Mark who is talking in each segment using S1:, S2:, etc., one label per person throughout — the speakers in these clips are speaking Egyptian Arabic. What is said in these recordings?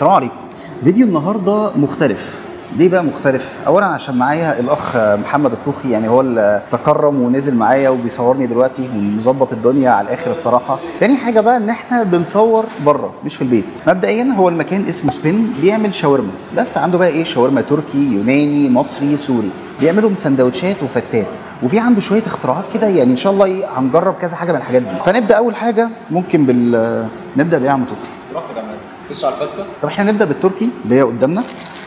S1: السلام عليكم فيديو النهارده مختلف ليه بقى مختلف؟ اولا عشان معايا الاخ محمد الطوخي يعني هو اللي تكرم ونزل معايا وبيصورني دلوقتي ومظبط الدنيا على الاخر الصراحه. تاني حاجه بقى ان احنا بنصور بره مش في البيت. مبدئيا هو المكان اسمه سبين بيعمل شاورما بس عنده بقى ايه شاورما تركي يوناني مصري سوري بيعملوا سندوتشات وفتات وفي عنده شويه اختراعات كده يعني ان شاء الله ايه هنجرب كذا حاجه من الحاجات دي. فنبدا اول حاجه ممكن بال نبدا بايه يا عم طوخي؟
S2: روح كده يا مازن خش على الفته
S1: طب احنا نبدا بالتركي اللي هي قدامنا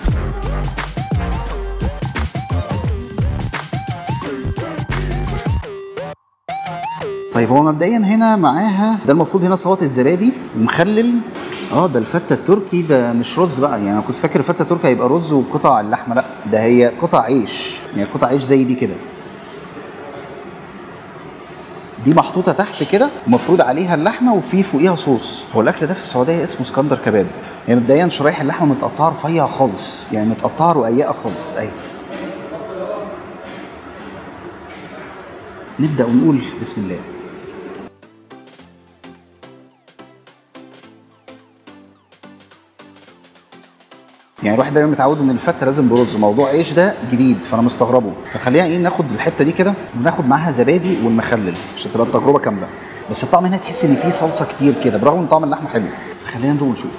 S1: طيب هو مبدئيا هنا معاها ده المفروض هنا سلطه زبادي ومخلل اه ده الفته التركي ده مش رز بقى يعني انا كنت فاكر الفته التركي هيبقى رز وقطع اللحمه لا ده هي قطع عيش يعني قطع عيش زي دي كده دي محطوطه تحت كده ومفروض عليها اللحمه وفي فوقيها صوص هو الاكل ده في السعوديه اسمه اسكندر كباب يعني مبدئيا شرايح اللحمه متقطعه رفيعه خالص يعني متقطعه رقيقه خالص اهي نبدا ونقول بسم الله يعني الواحد دايما متعود ان الفته لازم برز موضوع عيش ده جديد فانا مستغربه فخلينا ايه ناخد الحته دي كده وناخد معاها زبادي والمخلل عشان تبقى التجربه كامله بس الطعم هنا تحس ان فيه صلصه كتير كده برغم ان طعم اللحمه حلو فخلينا ندوق ونشوف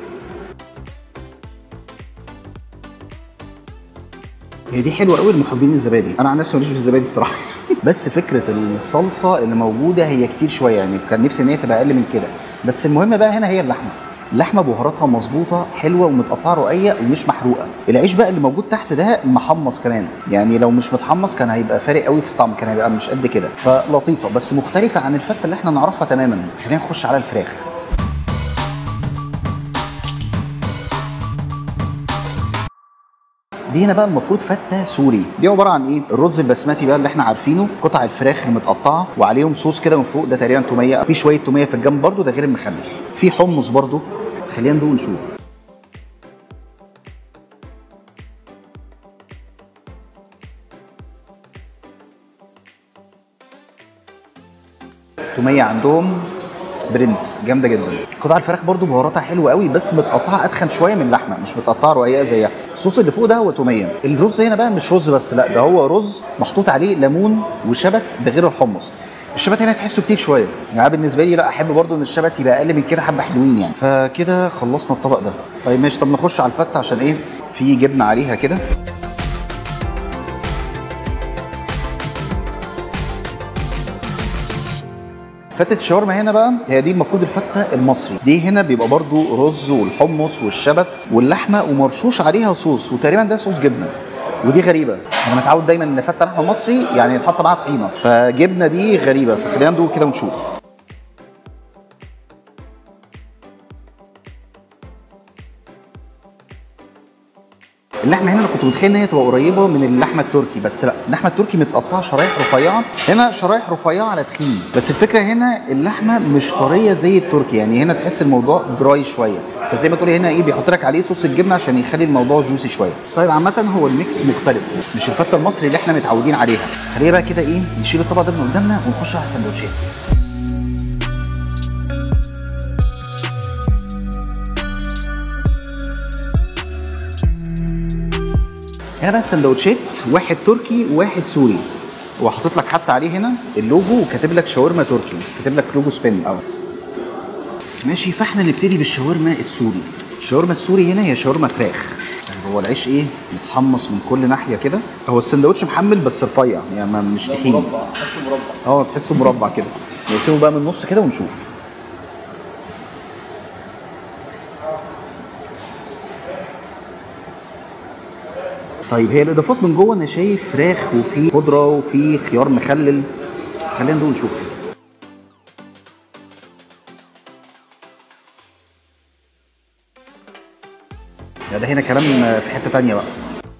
S1: هي دي حلوه قوي لمحبين الزبادي انا عن نفسي ماليش في الزبادي الصراحه بس فكره الصلصه اللي موجوده هي كتير شويه يعني كان نفسي ان هي تبقى اقل من كده بس المهم بقى هنا هي اللحمه اللحمه بهاراتها مظبوطه حلوه ومتقطعه رقيق ومش محروقه العيش بقى اللي موجود تحت ده محمص كمان يعني لو مش متحمص كان هيبقى فارق قوي في الطعم كان هيبقى مش قد كده فلطيفه بس مختلفه عن الفته اللي احنا نعرفها تماما خلينا نخش على الفراخ دي هنا بقى المفروض فته سوري دي عباره عن ايه الرز البسمتي بقى اللي احنا عارفينه قطع الفراخ المتقطعه وعليهم صوص كده من فوق ده تقريبا توميه في شويه توميه في الجنب برده ده غير المخلل في حمص برده خلينا ندوق نشوف توميه عندهم برنس جامده جدا قطع الفراخ برضو بهاراتها حلوه قوي بس متقطعه اتخن شويه من اللحمه مش متقطعه رقيقه زيها الصوص اللي فوق ده هو توميه الرز هنا بقى مش رز بس لا ده هو رز محطوط عليه ليمون وشبت ده غير الحمص الشبت هنا تحسه كتير شويه يعني بالنسبه لي لا احب برضو ان الشبت يبقى اقل من كده حبه حلوين يعني فكده خلصنا الطبق ده طيب ماشي طب نخش على الفته عشان ايه في جبنه عليها كده فتة الشاورما هنا بقى هي دي المفروض الفتة المصري دي هنا بيبقى برضو رز والحمص والشبت واللحمة ومرشوش عليها صوص وتقريبا ده صوص جبنة ودي غريبة انا متعود دايما ان فتة لحمة مصري يعني يتحط معاها طحينة فجبنة دي غريبة فخلينا ندوق كده ونشوف اللحمه هنا انا كنت متخيل ان هي تبقى قريبه من اللحمه التركي بس لا اللحمه التركي متقطعه شرايح رفيعه هنا شرايح رفيعه على تخين بس الفكره هنا اللحمه مش طريه زي التركي يعني هنا تحس الموضوع دراي شويه فزي ما تقولي هنا ايه بيحط لك عليه صوص الجبنه عشان يخلي الموضوع جوسي شويه طيب عامه هو الميكس مختلف مش الفته المصري اللي احنا متعودين عليها خلينا بقى كده ايه نشيل الطبق ده من قدامنا ونخش على السندوتشات هنا بقى السندوتشات واحد تركي وواحد سوري وحاطط لك حتى عليه هنا اللوجو وكاتب لك شاورما تركي كاتب لك لوجو سبين اه ماشي فاحنا نبتدي بالشاورما السوري الشاورما السوري هنا هي شاورما فراخ يعني هو العيش ايه متحمص من كل ناحيه كده هو السندوتش محمل بس رفيع يعني ما مش تخين
S2: مربع تحسه مربع
S1: اه تحسه مربع كده نقسمه بقى من النص كده ونشوف طيب هي الاضافات من جوه انا شايف فراخ وفي خضره وفي خيار مخلل خلينا ندوق نشوف لا ده هنا كلام في حته تانية بقى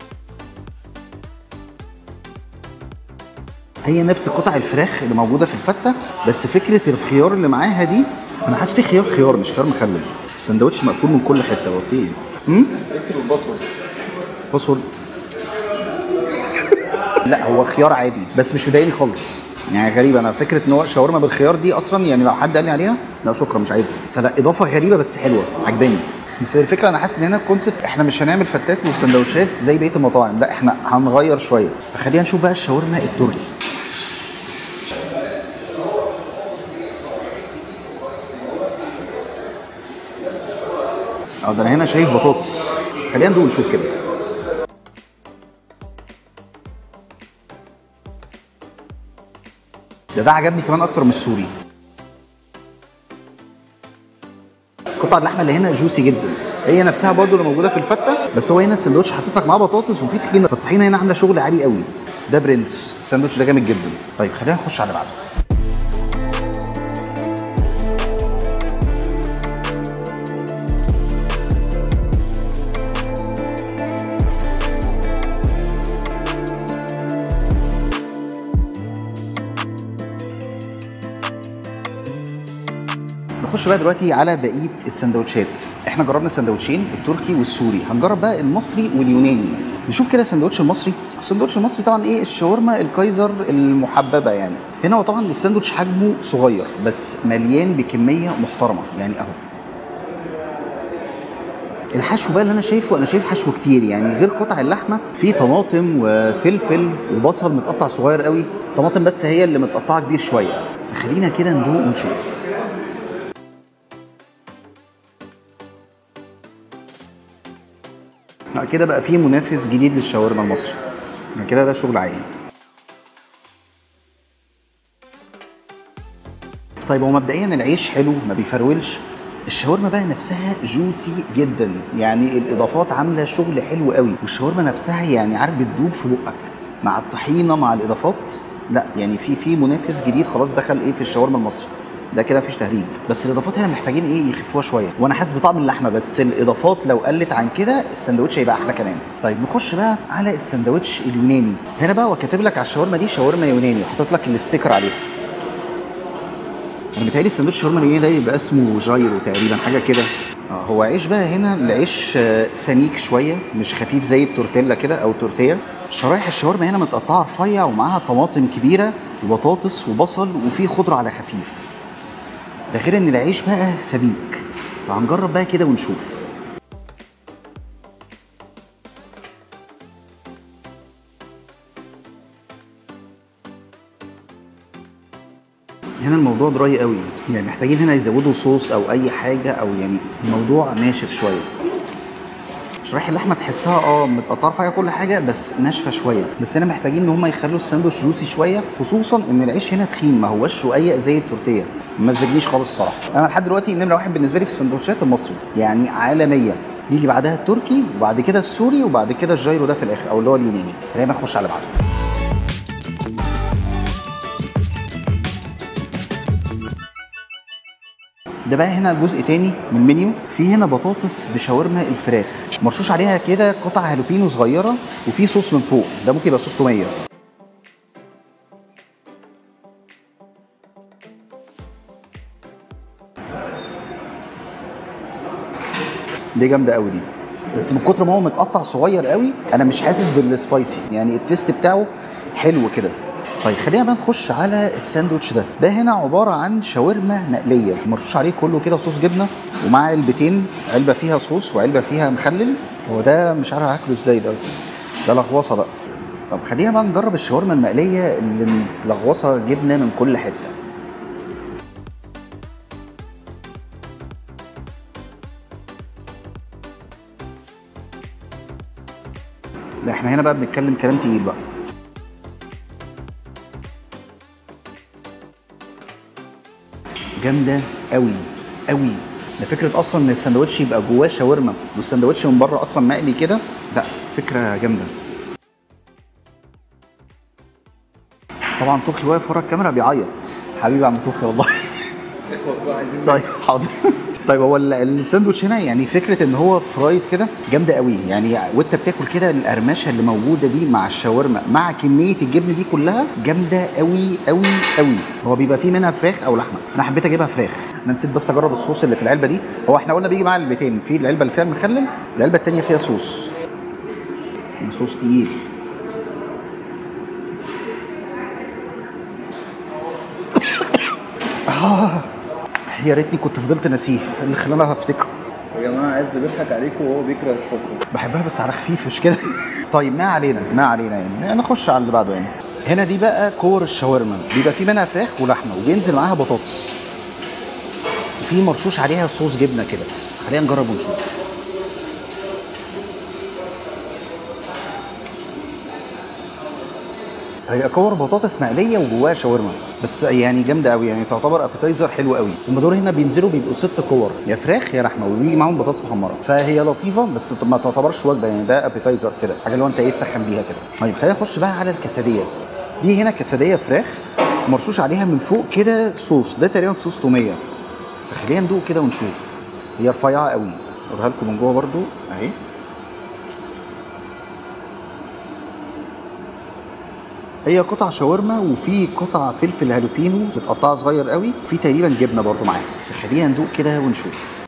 S1: هي نفس قطع الفراخ اللي موجوده في الفته بس فكره الخيار اللي معاها دي انا حاسس في خيار خيار مش خيار مخلل السندوتش مقفول من كل حته هو في ايه؟ امم
S2: اكتب الباسورد
S1: باسورد لا هو خيار عادي بس مش مضايقني خالص يعني غريبه انا فكره ان هو شاورما بالخيار دي اصلا يعني لو حد قال لي عليها لا شكرا مش عايزها فلا اضافه غريبه بس حلوه عجباني بس الفكره انا حاسس ان هنا الكونسيبت احنا مش هنعمل فتات وسندوتشات زي بقيه المطاعم لا احنا هنغير شويه فخلينا نشوف بقى الشاورما التركي اه ده انا هنا شايف بطاطس خلينا ندوق نشوف كده ده ده عجبني كمان اكتر من السوري قطع اللحمه اللي هنا جوسي جدا هي نفسها برضه اللي موجوده في الفته بس هو هنا السندوتش حاطط لك معاه بطاطس وفي طحينه فالطحينه هنا عامله شغل عالي قوي ده برنس الساندوتش ده جامد جدا طيب خلينا نخش على اللي بعده نخش بقى دلوقتي على بقيه السندوتشات احنا جربنا السندوتشين التركي والسوري هنجرب بقى المصري واليوناني نشوف كده السندوتش المصري السندوتش المصري طبعا ايه الشاورما الكايزر المحببه يعني هنا هو طبعا الساندوتش حجمه صغير بس مليان بكميه محترمه يعني اهو الحشو بقى اللي انا شايفه انا شايف حشو كتير يعني غير قطع اللحمه في طماطم وفلفل وبصل متقطع صغير قوي طماطم بس هي اللي متقطعه كبير شويه فخلينا كده ندوق ونشوف لا كده بقى في منافس جديد للشاورما المصري لا كده ده شغل عالي طيب هو مبدئيا العيش حلو ما بيفرولش الشاورما بقى نفسها جوسي جدا يعني الاضافات عامله شغل حلو قوي والشاورما نفسها يعني عارف بتدوب في بقك مع الطحينه مع الاضافات لا يعني في في منافس جديد خلاص دخل ايه في الشاورما المصري ده كده مفيش تهريج بس الاضافات هنا محتاجين ايه يخفوها شويه وانا حاسس بطعم اللحمه بس الاضافات لو قلت عن كده السندوتش هيبقى احلى كمان طيب نخش بقى على السندوتش اليوناني هنا بقى وكاتب لك على الشاورما دي شاورما يوناني وحاطط لك الاستيكر عليها انا متهيألي السندوتش الشاورما اليوناني ده يبقى اسمه جايرو تقريبا حاجه كده اه هو عيش بقى هنا العيش آه، سميك شويه مش خفيف زي التورتيلا كده او التورتيه شرايح الشاورما هنا متقطعه رفيع ومعاها طماطم كبيره وبطاطس وبصل وفي خضره على خفيف ده غير ان العيش بقى سميك فهنجرب بقى كده ونشوف هنا الموضوع دراي قوي يعني محتاجين هنا يزودوا صوص او اي حاجه او يعني الموضوع ناشف شويه شرايح اللحمه تحسها اه متقطعه فيها كل حاجه بس ناشفه شويه بس هنا محتاجين ان هم يخلوا الساندوتش جوسي شويه خصوصا ان العيش هنا تخين ما هوش رقيق زي التورتيه ما مزجنيش خالص الصراحه انا لحد دلوقتي نمره واحد بالنسبه لي في السندوتشات المصري يعني عالميه يجي بعدها التركي وبعد كده السوري وبعد كده الجايرو ده في الاخر او اللي هو اليوناني خلينا نخش على بعضه ده بقى هنا جزء تاني من المنيو في هنا بطاطس بشاورما الفراخ مرشوش عليها كده قطع هالوبينو صغيره وفي صوص من فوق ده ممكن يبقى صوص توميه دي جامده قوي دي بس من كتر ما هو متقطع صغير قوي انا مش حاسس بالسبايسي يعني التيست بتاعه حلو كده طيب خلينا بقى نخش على الساندوتش ده ده هنا عباره عن شاورما مقليه مرشوش عليه كله كده صوص جبنه ومع علبتين علبه فيها صوص وعلبه فيها مخلل هو ده مش عارف هاكله ازاي ده ده لغوصه بقى طب خلينا بقى نجرب الشاورما المقليه اللي متلغوصه جبنه من كل حته ده احنا هنا بقى بنتكلم كلام تقيل بقى جامده قوي قوي ده فكره اصلا ان الساندوتش يبقى جواه شاورما والساندوتش من بره اصلا مقلي كده لا فكره جامده طبعا طوخي واقف ورا الكاميرا بيعيط حبيبي يا عم طوخي والله
S2: اخلص بقى عايزين
S1: طيب حاضر طيب هو ال- الساندوتش هنا يعني فكره ان هو فرايد كده جامده قوي يعني وانت بتاكل كده القرمشه اللي موجوده دي مع الشاورما مع كميه الجبن دي كلها جامده قوي قوي قوي هو بيبقى فيه منها فراخ او لحمه انا حبيت اجيبها فراخ انا نسيت بس اجرب الصوص اللي في العلبه دي هو احنا قلنا بيجي معاه علبتين في العلبه اللي فيها المخلل العلبه الثانيه فيها صوص صوص تقيل آه يا ريتني كنت فضلت ناسيه اللي خلاني افتكره
S2: يا جماعه عايز بيضحك عليكم وهو بيكره الشطه
S1: بحبها بس على خفيف مش كده طيب ما علينا ما علينا يعني نخش على اللي بعده يعني هنا دي بقى كور الشاورما بيبقى في منها فراخ ولحمه وبينزل معاها بطاطس وفي مرشوش عليها صوص جبنه كده خلينا نجرب ونشوف هي كور بطاطس مقليه وجواها شاورما بس يعني جامده قوي يعني تعتبر ابيتايزر حلو قوي هم دول هنا بينزلوا بيبقوا ست كور يا فراخ يا لحمه وبيجي معاهم بطاطس محمره فهي لطيفه بس ما تعتبرش وجبه يعني ده ابيتايزر كده حاجه اللي هو انت ايه تسخن بيها كده طيب خلينا نخش بقى على الكسديه دي هنا كسديه فراخ مرشوش عليها من فوق كده صوص ده تقريبا صوص توميه فخلينا ندوق كده ونشوف هي رفيعه قوي اوريها لكم من جوه برده اهي هي قطع شاورما وفي قطع فلفل هالوبينو متقطعه صغير قوي في تقريبا جبنه برضو معاها فخلينا ندوق كده ونشوف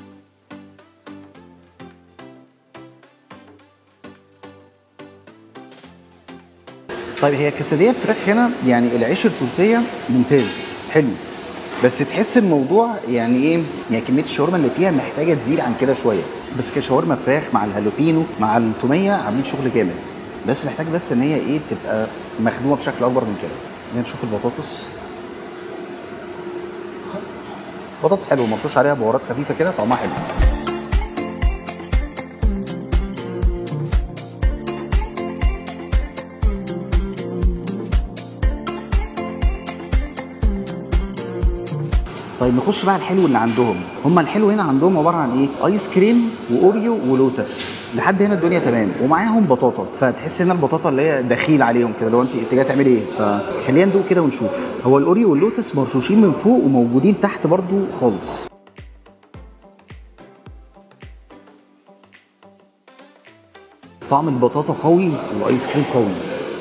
S1: طيب هي كسديه الفراخ هنا يعني العيش التورتيه ممتاز حلو بس تحس الموضوع يعني ايه يعني كميه الشاورما اللي فيها محتاجه تزيد عن كده شويه بس كشاورما فراخ مع الهالوبينو مع التوميه عاملين شغل جامد بس محتاج بس ان هي ايه تبقى مخدومه بشكل اكبر من كده خلينا نشوف البطاطس بطاطس حلوه مرشوش عليها بهارات خفيفه كده طعمها حلو طيب نخش بقى الحلو اللي عندهم هم الحلو هنا عندهم عباره عن ايه ايس كريم واوريو ولوتس لحد هنا الدنيا تمام ومعاهم بطاطا فتحس ان البطاطا اللي هي دخيل عليهم كده لو انت انت جاي تعملي ايه فخلينا ندوق كده ونشوف هو الاوريو واللوتس مرشوشين من فوق وموجودين تحت برضو خالص طعم البطاطا قوي والايس كريم قوي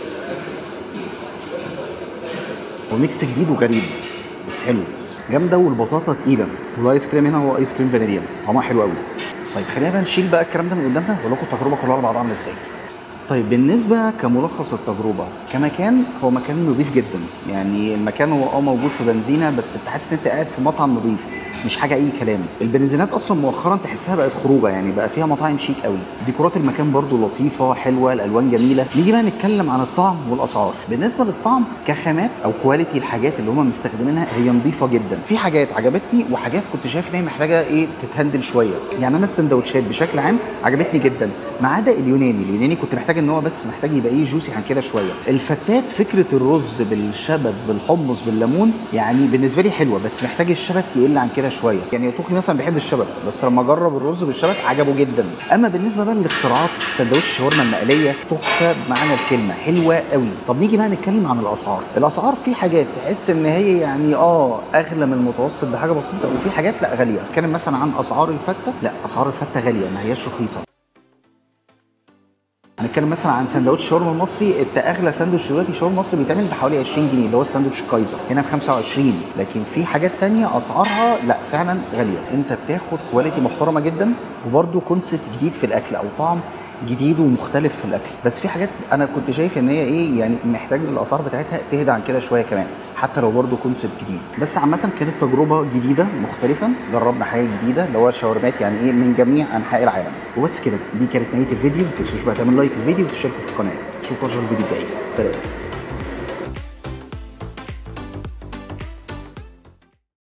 S1: وميكس جديد وغريب بس حلو جامده والبطاطا تقيله والايس كريم هنا هو ايس كريم فانيليا طعمها حلو قوي طيب خلينا بقى نشيل بقى الكلام ده من قدامنا واقول لكم التجربه كلها على بعضها عامله ازاي طيب بالنسبه كملخص التجربه كمكان هو مكان نظيف جدا يعني المكان هو اه موجود في بنزينه بس انت حاسس ان انت قاعد في مطعم نظيف مش حاجه اي كلام البنزينات اصلا مؤخرا تحسها بقت خروجه يعني بقى فيها مطاعم شيك قوي ديكورات المكان برضو لطيفه حلوه الالوان جميله نيجي بقى نتكلم عن الطعم والاسعار بالنسبه للطعم كخامات او كواليتي الحاجات اللي هم مستخدمينها هي نظيفه جدا في حاجات عجبتني وحاجات كنت شايف ان هي محتاجه ايه تتهندل شويه يعني انا السندوتشات بشكل عام عجبتني جدا ما عدا اليوناني اليوناني كنت محتاج ان هو بس محتاج يبقى ايه جوسي عن كده شويه الفتات فكره الرز بالشبت بالحمص بالليمون يعني بالنسبه لي حلوه بس محتاج الشبت يقل عن كده شويه يعني طوخي مثلا بيحب الشبت بس لما جرب الرز بالشبت عجبه جدا اما بالنسبه بقى للاختراعات سندوتش الشاورما المقليه تحفه بمعنى الكلمه حلوه قوي طب نيجي بقى نتكلم عن الاسعار الاسعار في حاجات تحس ان هي يعني اه اغلى من المتوسط بحاجه بسيطه وفي حاجات لا غاليه اتكلم مثلا عن اسعار الفته لا اسعار الفته غاليه ما هياش رخيصه هنتكلم مثلا عن سندوتش شاورما المصري انت اغلى ساندوتش دلوقتي شاورما مصري بيتعمل بحوالي 20 جنيه اللي هو الساندوتش كايزر هنا ب 25 لكن في حاجات تانية اسعارها لا فعلا غاليه انت بتاخد كواليتي محترمه جدا وبرده كونسبت جديد في الاكل او طعم جديد ومختلف في الاكل بس في حاجات انا كنت شايف ان هي ايه يعني محتاج الاسعار بتاعتها تهدى عن كده شويه كمان حتى لو برضه كونسبت جديد بس عامه كانت تجربه جديده مختلفه جربنا حاجه جديده اللي هو شاورمات يعني ايه من جميع انحاء العالم وبس كده دي كانت نهايه الفيديو ما تنسوش بقى تعملوا لايك للفيديو وتشتركوا في القناه اشوفكم في الفيديو الجاي سلام